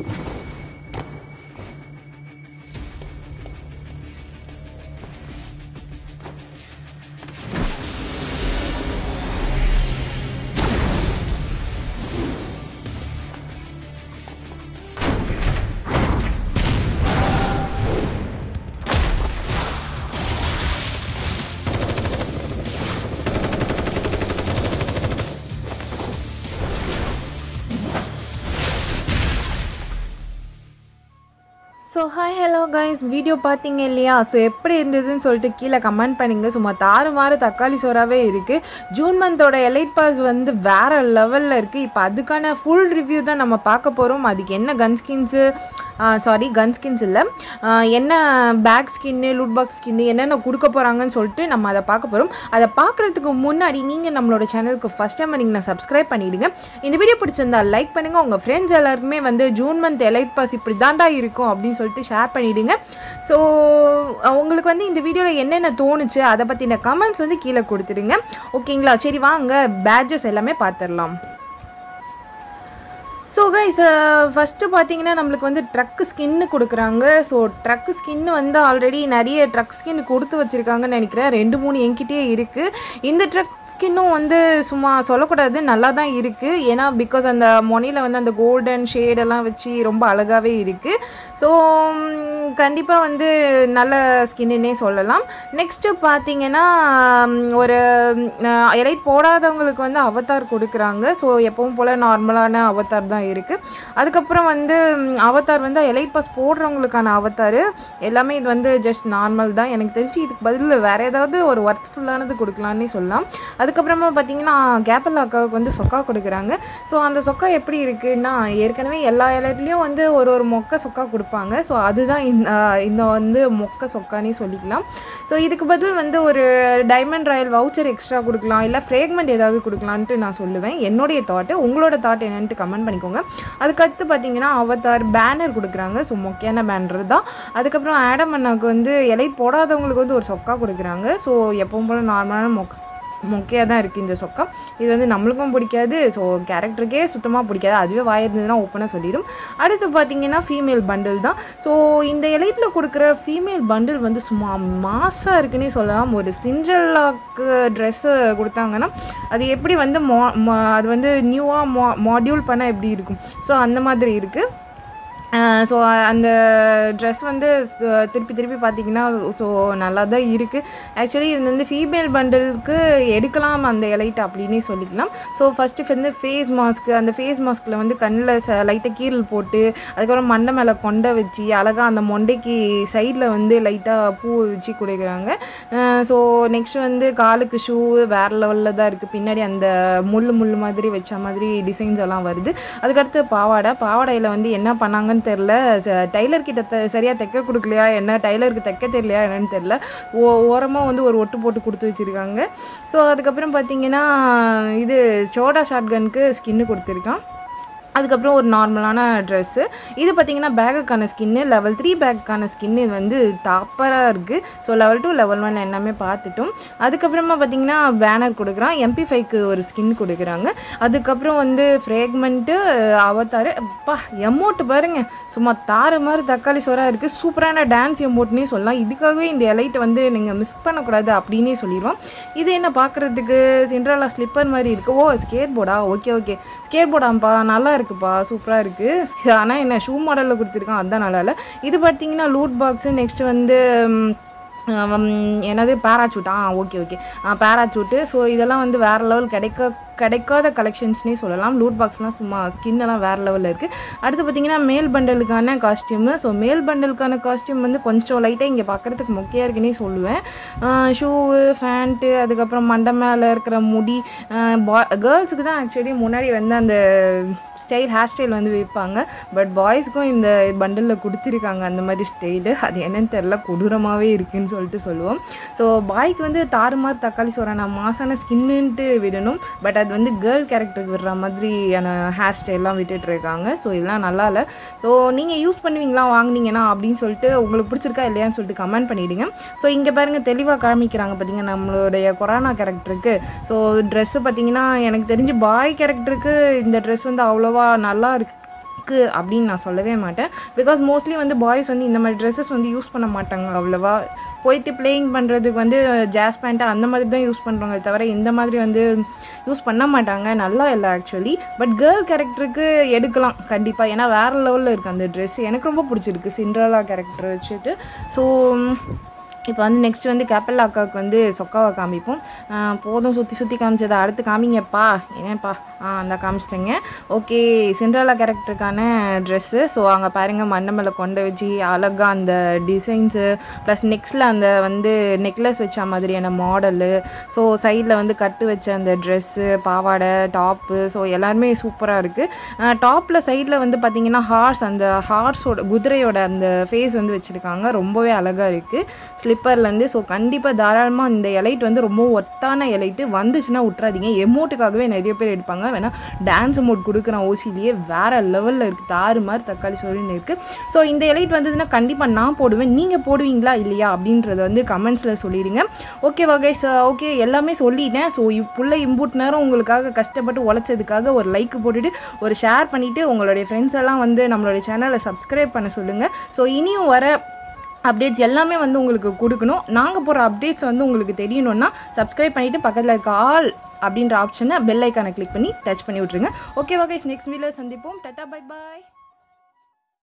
so hi hello guys video பார்த்தீங்க இல்லையா so எப்படி இருந்ததுன்னு சொல்லிட்டு கீழே கமெண்ட் பண்ணுங்க சும்மா தாறுமாறு தக்காளி சோறாவே இருக்குது ஜூன் மந்தோட எலைட் பாஸ் வந்து வேறு லெவலில் இருக்குது இப்போ அதுக்கான ஃபுல் ரிவ்யூ தான் நம்ம பார்க்க போகிறோம் அதுக்கு என்ன gun skins sorry gun skins இல்லை என்ன bag skin loot box skin என்னென்ன கொடுக்க போகிறாங்கன்னு சொல்லிட்டு நம்ம அதை பார்க்க போகிறோம் அதை பார்க்குறதுக்கு முன்னாடி நீங்கள் நம்மளோட சேனலுக்கு ஃபஸ்ட் டைம் நீங்கள் சப்ஸ்கிரைப் பண்ணிவிடுங்க இந்த வீடியோ பிடிச்சிருந்தா லைக் பண்ணுங்கள் உங்கள் ஃப்ரெண்ட்ஸ் எல்லாருக்குமே வந்து ஜூன் மந்த் எலைட் பாஸ் இப்படி தாண்டா இருக்கும் அப்படின்னு சொல்லிட்டு ஷேர் பண்ணிவிடுங்க ஸோ உங்களுக்கு வந்து இந்த வீடியோவில் என்னென்ன தோணுச்சு அதை பற்றின கமெண்ட்ஸ் வந்து கீழே கொடுத்துடுங்க ஓகேங்களா சரி வாங்க பேட்ஜஸ் எல்லாமே பார்த்துடலாம் ஸோ கைஸ் ஃபஸ்ட்டு பார்த்தீங்கன்னா நம்மளுக்கு வந்து ட்ரக்கு ஸ்கின்னு கொடுக்குறாங்க ஸோ ட்ரக்கு ஸ்கின்னு வந்து ஆல்ரெடி நிறைய ட்ரக் ஸ்கின் கொடுத்து வச்சுருக்காங்கன்னு நினைக்கிறேன் ரெண்டு மூணு என்கிட்டயே இருக்குது இந்த ட்ரக் ஸ்கின்னும் வந்து சும்மா சொல்லக்கூடாது நல்லா தான் இருக்குது ஏன்னா பிகாஸ் அந்த மொனியில் வந்து அந்த கோல்டன் ஷேடெல்லாம் வச்சு ரொம்ப அழகாகவே இருக்குது ஸோ கண்டிப்பாக வந்து நல்ல ஸ்கின்னுன்னே சொல்லலாம் நெக்ஸ்ட்டு பார்த்தீங்கன்னா ம், ஒரு எலைட் போடாதவங்களுக்கு வந்து அவதார் கொடுக்குறாங்க ஸோ எப்பவும் போல் நார்மலான அவதார் தான் இருக்குது அதுக்கப்புறம் வந்து ம், அவதார் வந்து எலைட் பாஸ் போடுறவங்களுக்கான அவதார் எல்லாமே இது வந்து ஜஸ்ட் நார்மல் தான் எனக்கு தெரிஞ்சு இதுக்கு பதில் வேறு ஏதாவது ஒரு ஒர்த்ஃபுல்லானது கொடுக்கலான்னே சொல்லலாம் அதுக்கப்புறமா பார்த்தீங்கன்னா கேப்பல் அக்காவுக்கு வந்து சொக்கா கொடுக்குறாங்க ஸோ அந்த சொக்கா எப்படி இருக்குன்னா ஏற்கனவே எல்லா எலைட்லேயும் வந்து ஒரு ஒரு மொக்க சொக்கா கொடுப்பாங்க ஸோ அதுதான் இந்த இந்த வந்து மொக்க சொக்கானே சொல்லிக்கலாம் ஸோ இதுக்கு பதில் வந்து ஒரு டைமண்ட் ராயல் வவுச்சர் எக்ஸ்ட்ரா கொடுக்கலாம் இல்லை ஃப்ரேக்மெண்ட் ஏதாவது கொடுக்கலான்ட்டு நான் சொல்லுவேன் என்னுடைய தாட்டு உங்களோட தாட் என்னன்ட்டு கமெண்ட் பண்ணிக்கோங்க அதுக்கடுத்து பார்த்தீங்கன்னா அவதார் பேனர் கொடுக்குறாங்க ஸோ மொக்கையான பேனர் தான் அதுக்கப்புறம் ஆடம் அண்ணாவுக்கு வந்து எலைட் போடாதவங்களுக்கு வந்து ஒரு சொக்கா கொடுக்குறாங்க ஸோ எப்பவும் போல் நார்மலான மொக்க மொக்கையாக தான் இருக்குது இந்த சொக்கா இது வந்து நம்மளுக்கும் பிடிக்காது ஸோ கேரக்டருக்கே சுத்தமாக பிடிக்காது அதுவே வாயிருந்ததுன்னா ஓப்பனாக சொல்லிடும் அடுத்து பார்த்தீங்கன்னா ஃபீமேல் பண்டில் தான் ஸோ இந்த எலைட்டில் கொடுக்குற ஃபீமேல் பண்டில் வந்து சும்மா மாசாக இருக்குன்னே சொல்லலாம் ஒரு சிஞ்சல்லாக்கு ட்ரெஸ்ஸு கொடுத்தாங்கன்னா அது எப்படி வந்து மோ ம- அது வந்து நியூவாக மா மாடியூல் பண்ணால் எப்படி இருக்கும் ஸோ அந்த மாதிரி இருக்குது ஸோ அந்த ட்ரெஸ் வந்து ச- திருப்பி திருப்பி பார்த்தீங்கன்னா ஸோ நல்லா தான் இருக்குது ஆக்சுவலி இது வந்து ஃபீமேல் பண்டலுக்கு எடுக்கலாம் அந்த எலைட் அப்படின்னே சொல்லிக்கலாம் ஸோ ஃபஸ்ட்டு வந்து ஃபேஸ் மாஸ்க்கு அந்த ஃபேஸ் மாஸ்கில் வந்து கண்ணில் ச லைட்டாக கீரல் போட்டு அதுக்கப்புறம் மண்டை மேலே கொண்டை வச்சு அழகாக அந்த மொண்டைக்கு சைடில் வந்து லைட்டாக பூ வச்சு கொடுக்குறாங்க ஸோ நெக்ஸ்ட் வந்து காலுக்கு ஷூ வேறு லெவலில் தான் இருக்குது பின்னாடி அந்த முள் முள் மாதிரி வச்ச மாதிரி டிசைன்ஸ் எல்லாம் வருது அதுக்கடுத்து பாவாடை பாவாடையில் வந்து என்ன பண்ணாங்கன்னு தெரில டைலர் கிட்ட த சரியாக தைக்க கொடுக்கலையா என்ன டைலருக்கு தைக்க தெரியலையா என்னன்னு தெரில ஓ ஓரமாக வந்து ஒரு ஒட்டு போட்டு கொடுத்து வச்சுருக்காங்க ஸோ அதுக்கப்புறம் பார்த்தீங்கன்னா இது சோடா ஷாட்கனுக்கு ஸ்கின்னு கொடுத்துருக்கான் அதுக்கப்புறம் ஒரு நார்மலான ட்ரெஸ்ஸு இது பார்த்தீங்கன்னா பேகுக்கான ஸ்கின்னு லெவல் த்ரீ பேக்குக்கான ஸ்கின்னு இது வந்து டாப்பராக இருக்குது so level two level one எல்லாமே பார்த்துட்டோம் அதுக்கப்புறமா பார்த்தீங்கன்னா பேனர் கொடுக்குறான் எம்பி ஃபைவ்க்கு ஒரு ஸ்கின் கொடுக்குறாங்க அதுக்கப்புறம் வந்து ஃப்ரேக்மெண்ட்டு அவதார் அப்பா எமௌண்ட் பாருங்க சும்மா தாறு மாதிரி தக்காளி சோறாக இருக்குது சூப்பரான டான்ஸ் எமௌண்ட்னே சொல்லலாம் இதுக்காகவே இந்த எலைட்டை வந்து நீங்கள் மிஸ் பண்ணக்கூடாது அப்படின்னே சொல்லிடுவோம் இது என்ன பார்க்குறதுக்கு சிண்ட்ரலா ஸ்லிப்பர் மாதிரி இருக்குது ஓ ஸ்கேட் போர்டா ஓகே ஓகே ஸ்கேட் போர்டாம்ப்பா நல்லா இருக்குப்பா சூப்பராக இருக்குது ஆனால் என்ன ஷூ மாடலில் கொடுத்துருக்கான் அதுதான் நல்லா இல்லை இது பார்த்தீங்கன்னா லூட் பாக்ஸு நெக்ஸ்ட் வந்து ம், ஆம், என்னது பேராச்சூட் ஆ ஓகே ஓகே பேராச்சூட்டு ஸோ இதெல்லாம் வந்து வேறு லெவல் கிடைக்க கிடைக்காத கலெக்ஷன்ஸ்னே சொல்லலாம் லூட் பாக்ஸ்லாம் சும்மா ஸ்கின் எல்லாம் வேறு லெவலில் இருக்குது அடுத்து பார்த்தீங்கன்னா மேல் பண்டலுக்கான காஸ்டியூமு ஸோ மேல் பண்டலுக்கான காஸ்டியூம் வந்து கொஞ்சம் லைட்டாக இங்கே பார்க்குறதுக்கு மொக்கையாக இருக்குன்னே சொல்லுவேன் ஷூவு ஃபேண்ட்டு அதுக்கப்புறம் மண்டை மேலே இருக்கிற முடி கேர்ள்ஸுக்கு தான் ஆக்சுவலி முன்னாடி வந்து அந்த ஸ்டைல் ஹேர் ஸ்டைல் வந்து வைப்பாங்க பட் பாய்ஸ்க்கும் இந்த பண்டலில் கொடுத்துருக்காங்க அந்த மாதிரி ஸ்டைலு அது என்னன்னு தெரில கொடூரமாகவே இருக்குன்னு சொல்லிட்டு சொல்லுவோம் ஸோ பாய்க்கு வந்து தாறுமாறு தக்காளி சோறான மாசான ஸ்கின்னுன்ட்டு விடணும் பட் அது வந்து கேர்ள் கேரக்டருக்கு விடுற மாதிரியான ஹேர் ஸ்டைல்லாம் விட்டுட்டு இருக்காங்க ஸோ இதெல்லாம் நல்லா இல்லை ஸோ நீங்கள் யூஸ் பண்ணுவீங்களா வாங்குனீங்கன்னா அப்படின்னு சொல்லிட்டு உங்களுக்கு பிடிச்சிருக்கா இல்லையான்னு சொல்லிட்டு கமெண்ட் பண்ணிவிடுங்க ஸோ இங்கே பாருங்கள் தெளிவாக காமிக்கிறாங்க பார்த்தீங்க நம்மளுடைய கொரோனா கேரக்டருக்கு ஸோ ட்ரெஸ்ஸு பார்த்தீங்கன்னா எனக்கு தெரிஞ்சு பாய் கேரக்டருக்கு இந்த ட்ரெஸ் வந்து அவ்வளோவா நல்லா இருக்கு க்கு அப்படின்னு நான் சொல்லவே மாட்டேன் பிகாஸ் மோஸ்ட்லி வந்து பாய்ஸ் வந்து இந்த மாதிரி ட்ரெஸ்ஸஸ் வந்து யூஸ் பண்ண மாட்டாங்க அவ்வளோவா போயிட்டு பிளேயிங் பண்ணுறதுக்கு வந்து ஜாஸ் பேண்ட்டு அந்த மாதிரி தான் யூஸ் பண்ணுறாங்க தவிர இந்த மாதிரி வந்து யூஸ் பண்ண மாட்டாங்க நல்லா இல்லை ஆக்சுவலி பட் கேர்ள் கேரக்டருக்கு எடுக்கலாம் கண்டிப்பாக ஏன்னா வேறு லெவலில் இருக்குது அந்த ட்ரெஸ் எனக்கு ரொம்ப பிடிச்சிருக்கு சிண்ட்ரலா கேரக்டர் வச்சுட்டு ஸோ இப்போ வந்து நெக்ஸ்ட் வந்து கேப்பல் அக்காவுக்கு வந்து சொக்காவை காமிப்போம் ஆஹ் போதும் சுற்றி சுற்றி காமிச்சதை அடுத்து காமிங்கப்பா என்னப்பா ஆ அந்த காமிச்சிட்டேங்க ஓகே சிண்ட்ரலா கேரக்டருக்கான ட்ரெஸ்ஸு ஸோ அங்கே பாருங்கள் மண்ணை மேலே கொண்டு வச்சு அழகாக அந்த டிசைன்ஸு ப்ளஸ் நெக்ஸ்ட்டில் அந்த வந்து நெக்லஸ் வச்ச மாதிரியான மாடலு ஸோ சைடில் வந்து கட்டு வச்ச அந்த ட்ரெஸ்ஸு பாவாடை டாப்பு ஸோ எல்லாருமே சூப்பராக இருக்குது டாப்பில் சைடில் வந்து பார்த்திங்கன்னா ஹார்ஸ் அந்த ஹார்ஸோட குதிரையோட அந்த ஃபேஸ் வந்து வச்சுருக்காங்க ரொம்பவே அழகாக இருக்குது ஸ்லிப்பர்லேருந்து ஸோ கண்டிப்பாக தாராளமாக இந்த எலைட் வந்து ரொம்ப ஒட்டான எலைட்டு வந்துச்சுன்னா விட்றாதீங்க எமௌண்ட்டுக்காகவே நிறைய பேர் எடுப்பாங்க வேணால் டான்ஸ் அமௌண்ட் கொடுக்குறேன் ஓசிலேயே வேறு லெவலில் இருக்குது தாறு மாதிரி தக்காளி சோறுன்னு இருக்குது ஸோ இந்த எலைட் வந்ததுன்னா கண்டிப்பாக நான் போடுவேன் நீங்கள் போடுவீங்களா இல்லையா அப்படின்றத வந்து கமெண்ட்ஸில் சொல்லிடுங்க ஓகே வகை ஓகே எல்லாமே சொல்லிட்டேன் ஸோ புள்ள இம்புட் நேரம் உங்களுக்காக கஷ்டப்பட்டு உழைச்சதுக்காக ஒரு லைக் போட்டுட்டு ஒரு ஷேர் பண்ணிவிட்டு உங்களுடைய ஃப்ரெண்ட்ஸ் எல்லாம் வந்து நம்மளுடைய சேனலை சப்ஸ்கிரைப் பண்ண சொல்லுங்கள் ஸோ இனியும் வர அப்டேட்ஸ் எல்லாமே வந்து உங்களுக்கு கொடுக்கணும் நாங்கள் போகிற அப்டேட்ஸ் வந்து உங்களுக்கு தெரியணும்னா சப்ஸ்கிரைப் பண்ணிவிட்டு பக்கத்தில் இருக்க ஆல் அப்படின்ற ஆப்ஷனை பெல் ஐக்கானை கிளிக் பண்ணி டச் பண்ணி விட்ருங்க ஓகே வகைஸ் நெக்ஸ்ட் வீடியோவில் சந்திப்போம் டட்டா பை பாய்